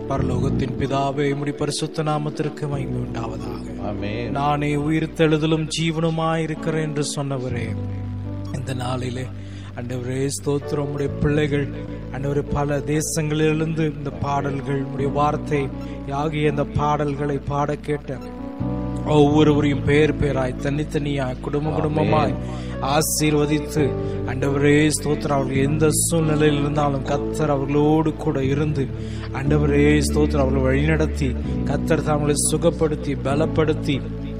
பரலோகத்தின் பிதாவே உம்முடைய பரிசுத்த நாமத்திற்கு மகிமை உண்டாவதாக ஆமென் நானே உயிர்த்தெழுதலும் ஜீவனுமாயிருக்கிறேன் என்று சொன்னவரே இந்த நாளிலே அண்டவரே ஸ்தோத்திரம் உடைய பிள்ளைகள் அண்டவரே பல தேசங்களிலிருந்து இந்த பாடல்கள் உடைய வார்த்தை ஆகிய இந்த பாடல்களை பாட கேட்ட ஒவ்வொருவரையும் பேர் பேராய் தனித்தனியாய் குடும்ப குடும்பமாய் ஆசீர்வதித்து அண்டவரே ஸ்தோத்திரம் அவர்கள் எந்த சூழ்நிலையில் இருந்தாலும் கத்தர் அவர்களோடு கூட இருந்து அண்டவரே ஸ்தோத்திரம் அவர்களை வழிநடத்தி கத்தர் தங்களை சுகப்படுத்தி பலப்படுத்தி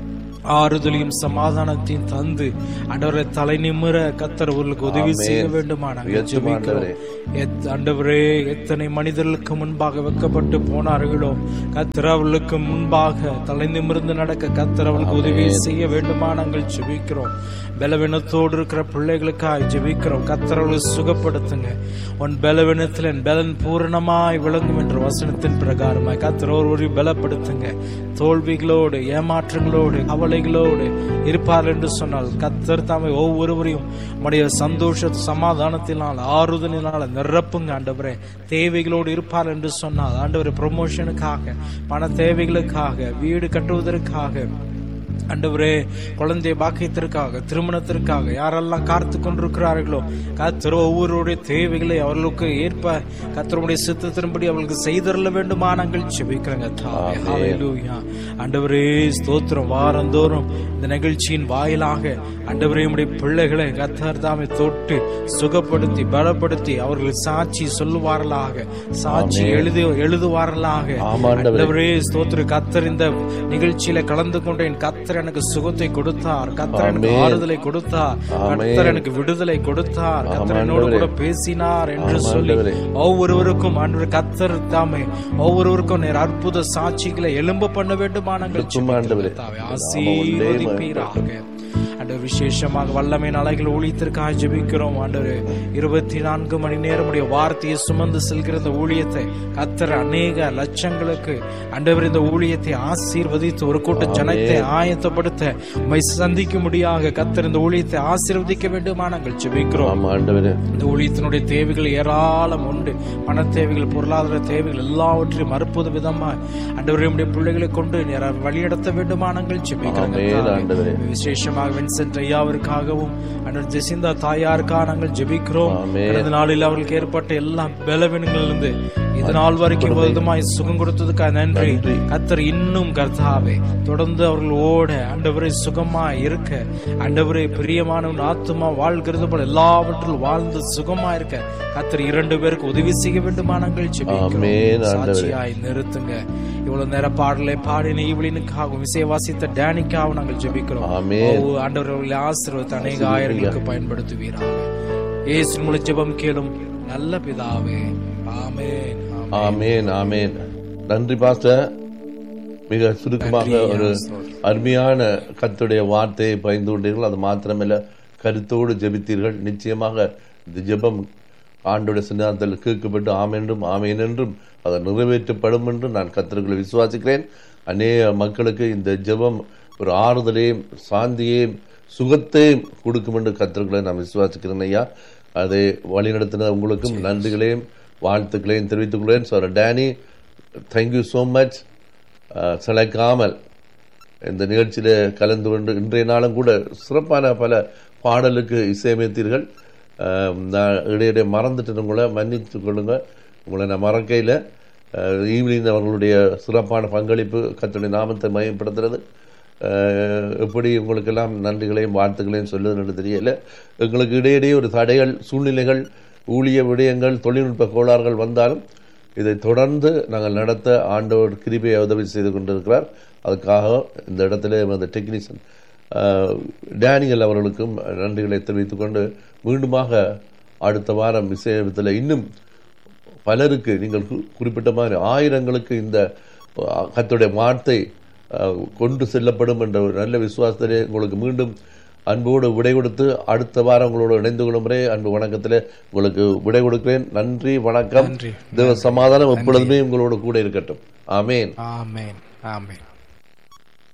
ஆறுதலையும் சமாதானத்தையும் தந்து அண்டவரை தலை நிமிர கத்தர் அவர்களுக்கு உதவி செய்ய வேண்டுமா நாங்கள் உயர்த்தும் ஜெபிக்கிறோம் எத்- ஆண்டவரே எத்தனை மனிதர்களுக்கு முன்பாக வெக்கப்பட்டு போனார்களோ கத்தர் அவர்களுக்கு முன்பாக தலை நிமிர்ந்து நடக்க கத்தர் அவர்களுக்கு உதவி செய்ய வேண்டுமா நாங்கள் ஜெபிக்கிறோம் பலவீனத்தோடு இருக்கிற பிள்ளைகளுக்காக ஜெபிக்கிறோம் கத்தர் அவர்களை சுகப்படுத்துங்க உன் பலவீனத்தில் என் பலன் பூரணமாய் விளங்கும் என்ற வசனத்தின் பிரகாரமாய் கத்தர் ஒருவரை பலப்படுத்துங்க தோல்விகளோடு ஏமாற்றங்களோடு கவலைகளோடு இருப்பார் என்று சொன்னால் கத்தர் தாமே ஒவ்வொருவரையும் உடைய சந்தோஷ சமாதானத்தினால் ஆறுதலினால் நிரப்புங்க ஆண்டவரே தேவைகளோடு இருப்பார் என்று சொன்னால் ஆண்டவரே ப்ரொமோஷனுக்காக பண தேவைகளுக்காக வீடு கட்டுவதற்காக ஆண்டவரே குழந்தை பாக்கியத்திற்காக திருமணத்திற்காக யாரெல்லாம் காத்து கொண்டிருக்கிறார்களோ கத்தர் ஒவ்வொருடைய தேவைகளை அவர்களுக்கு ஏற்ப கத்தருடைய சித்தத்தின்படி அவர்களுக்கு செய்தரல வேண்டுமா நாங்கள் செபிக்கிறோங்க தாவே. ஹalleluya. ஆண்டவரே ஸ்தோத்திரம் வாரந்தோறும் இந்த நிகழ்ச்சியின் வாயிலாக ஆண்டவரே உம்முடைய பிள்ளைகளை கத்தர் தாமே தொட்டு சுகப்படுத்தி பலப்படுத்தி அவர்கள் சாட்சி சொல்லுவார்களாக சாட்சி எழுதி எழுதுவார்களாக ஆமாண்டவரே. ஆண்டவரே ஸ்தோத்திர கத்தர் இந்த நிகழ்ச்சியில கலந்து கொண்டேன் கத்தர் எனக்கு சுகத்தை கொடுத்தார் கத்தர் எனக்கு ஆமென். ஆறுதலை கொடுத்தார் கத்தர் எனக்கு விடுதலை கொடுத்தார் கத்தர் என்னோடு கூட பேசினார் என்று சொல்லி ஆமாண்டவரே. ஒவ்வொருவருக்கும் ஆண்டவர் கத்தர் தாமே ஒவ்வொருவருக்கும் நேர் அற்புத சாட்சிகளை எழும்ப பண்ண வேண்டுமா நாங்கள் இருக்கும் ஆண்டவரே. ஜெபிக்கிறோம். தாவே. ஆசீர்வதிப்பீராக ஆண்டவர் விசேஷமாக வல்லமை அலைகள் ஊழியத்திற்காக ஜெபிக்கிறோம் ஆண்டவர் இருபத்தி நான்கு மணி நேரம் உடைய வார்த்தையை சுமந்து செல்கிற இந்த ஊழியத்தை கத்தர் அநேக லட்சங்களுக்கு ஆண்டவர் இந்த ஊழியத்தை ஆசீர்வதித்து ஒரு கூட்ட ஜனத்தை ஆயத்தப்படுத்த உம்மை சந்திக்கும்படியாக கத்தர் இந்த ஊழியத்தை ஆசீர்வதிக்க வேண்டுமா நாங்கள் ஜெபிக்கிறோம் ஆமா ஆண்டவரே இந்த ஊழியத்தினுடைய தேவைகள் ஏராளம் உண்டு பண தேவைகள் பொருளாதார தேவைகள் எல்லாவற்றையும் அற்புத விதமாய் ஆண்டவருடைய பிள்ளைகளை கொண்டு நேரா வழிநடத்த வேண்டுமா நாங்கள் ஜெபிக்கிறோம் ஆமென், கர்த்தாவே. ஆண்டவரே. விசேஷமாக வின்சென்ட் ஐயாவிற்காகவும் அண்ணன் ஜெசிந்தா தாயாருக்காக நாங்கள் ஜெபிக்கிறோம் ஆமென். கடந்த நாளில் அவர்களுக்கு ஏற்பட்ட எல்லா பலவீனங்களிலிருந்து இது நாள் வரைக்கும் விதமாய் சுகம் கொடுத்ததுக்காக நன்றி கத்தர் இன்னும் கர்த்தாவே தொடர்ந்து அவர்கள் ஓட ஆண்டவரை சுகமாய் இருக்க ஆண்டவரே பிரியமானவன் ஆத்துமா வாழ்கிறது போல எல்லாவற்றிலும் வாழ்ந்து சுகமா இருக்க கத்தர் இரண்டு பேருக்கு உதவி செய்ய வேண்டுமா நாங்கள் ஜெபிக்கிறோம் ஆமென், ஆண்டவரே. சாட்சியாய் நிறுத்துங்க இவ்வளவு நேர பாடலை பாடின ஈவலினுக்காகவும் இசை வாசித்த டேனிக்காகவும் நாங்கள் ஜெபிக்கிறோம் ஆமென். ஓ, ஆண்டவர் அவர்களை ஆசீர்வதித்து அநேக ஆயிரங்களுக்கு பயன்படுத்துவீராக இயேசு மூலம் ஜெபம் கேளும் நல்ல பிதாவே ஆமென் ஆமென். ஆமேன் ஆமேன் நன்றி பாஸ்டர் மிக சுருக்கமாக ஒரு அருமையான கத்துடைய வார்த்தையை பயந்து கொண்டீர்கள் அது மாத்திரமல்ல கருத்தோடு ஜெபித்தீர்கள் நிச்சயமாக இந்த ஜெபம் ஆண்டோட சின்னாந்தத்தில் கேட்கப்பட்டு ஆமென்றும் ஆமேன் என்றும் அது நிறைவேற்றப்படும் என்று நான் கத்தர்களை விசுவாசிக்கிறேன் அநேக மக்களுக்கு இந்த ஜெபம் ஒரு ஆறுதலையும் சாந்தியையும் சுகத்தையும் கொடுக்கும் என்று கத்தர்களை நான் விசுவாசிக்கிறேன் ஐயா அதை வழிநடத்தின உங்களுக்கும் நன்றிகளையும் வாழ்த்துக்களையும் தெரிவித்துக் கொள்கிறேன் sir Danny thank you so much சிலைக்காமல் இந்த நிகழ்ச்சியில் கலந்து கொண்டு இன்றைய நாளும் கூட சிறப்பான பல பாடலுக்கு இசையமைத்தீர்கள் அஹ், நான் இடையிடையே மறந்துட்டேன் உங்களை மன்னித்து கொள்ளுங்க உங்களை நான் மறக்கையில் ஈவினிங் அவர்களுடைய சிறப்பான பங்களிப்பு கத்தோடைய நாமத்தை மையப்படுத்துறது அஹ், எப்படி உங்களுக்கெல்லாம் நன்றிகளையும் வாழ்த்துக்களையும் சொல்லுதுன்னு தெரியல எங்களுக்கு இடையிடையே ஒரு தடைகள் சூழ்நிலைகள் ஊழிய விடயங்கள் தொழில்நுட்ப கோளாறுகள் வந்தாலும் இதை தொடர்ந்து நாங்கள் நடத்த ஆண்டவர் கிருபையை உதவி செய்து கொண்டிருக்கிறார் அதுக்காக இந்த இடத்துல அந்த டெக்னீஷியன் டேனியல் அவர்களுக்கும் நன்றிகளை தெரிவித்துக் கொண்டு மீண்டுமாக அடுத்த வாரம் விஷயத்தில் இன்னும் பலருக்கு நீங்கள் கு- குறிப்பிட்ட மாதிரி ஆயிரங்களுக்கு இந்த அஹ், கர்த்தருடைய வார்த்தை அஹ், கொண்டு செல்லப்படும் என்ற ஒரு நல்ல விசுவாசத்திலே உங்களுக்கு மீண்டும் அன்போடு விடை கொடுத்து அடுத்த வாரம் உங்களோடு இணைந்து கொள்ளும் முறை அன்பு வணக்கத்திலே உங்களுக்கு விடை கொடுக்கிறேன் நன்றி வணக்கம் நன்றி. தேவ சமாதானம் எப்பொழுதுமே உங்களோடு கூட இருக்கட்டும் ஆமேன் ஆமென் ஆமென்